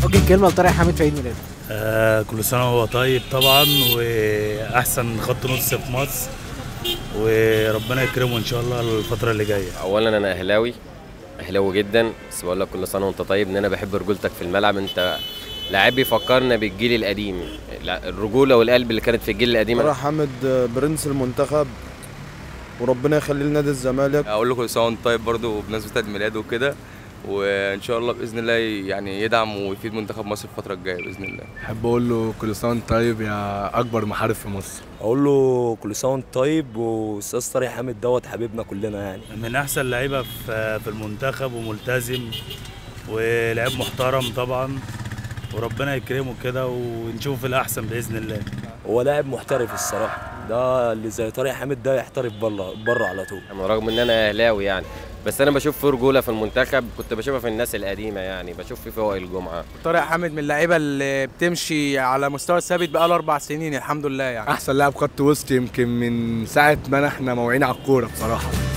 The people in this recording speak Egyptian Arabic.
وجه كلمه لطارق حامد في عيد ميلاده آه كل سنة وهو طيب طبعا وأحسن خط نص في مصر وربنا يكرمه إن شاء الله الفترة اللي جاية اولا انا اهلاوي اهلاوي جدا بس بقول لك كل سنه وانت طيب ان انا بحب رجولتك في الملعب انت لاعب بيفكرنا بالجيل القديم لا، الرجوله والقلب اللي كانت في الجيل القديم طارق حامد برنس المنتخب وربنا يخليه لنادي الزمالك اقول له كل سنه وانت طيب برضه بمناسبه عيد ميلاده وكده وان شاء الله باذن الله يعني يدعم ويفيد منتخب مصر الفتره الجايه باذن الله احب اقول له كل سنه وانت طيب يا اكبر محارب في مصر اقول له كل سنه وانت طيب واستاذ طارق حامد دوت حبيبنا كلنا يعني من أحسن لعيبة في في المنتخب وملتزم ولاعب محترم طبعا وربنا يكرمه كده ونشوف الأحسن بإذن الله هو لاعب محترف الصراحه ده اللي زي طارق حامد ده يحترف بره بره على طول رغم ان انا اهلاوي يعني بس انا بشوف في رجوله في المنتخب كنت بشوفها في الناس القديمه يعني بشوف في فوائد الجمعه طارق حامد من اللعيبه اللي بتمشي على مستوى ثابت بقاله اربع سنين الحمد لله يعني احسن لاعب خط وسط يمكن من ساعه ما احنا موعين على الكوره بصراحه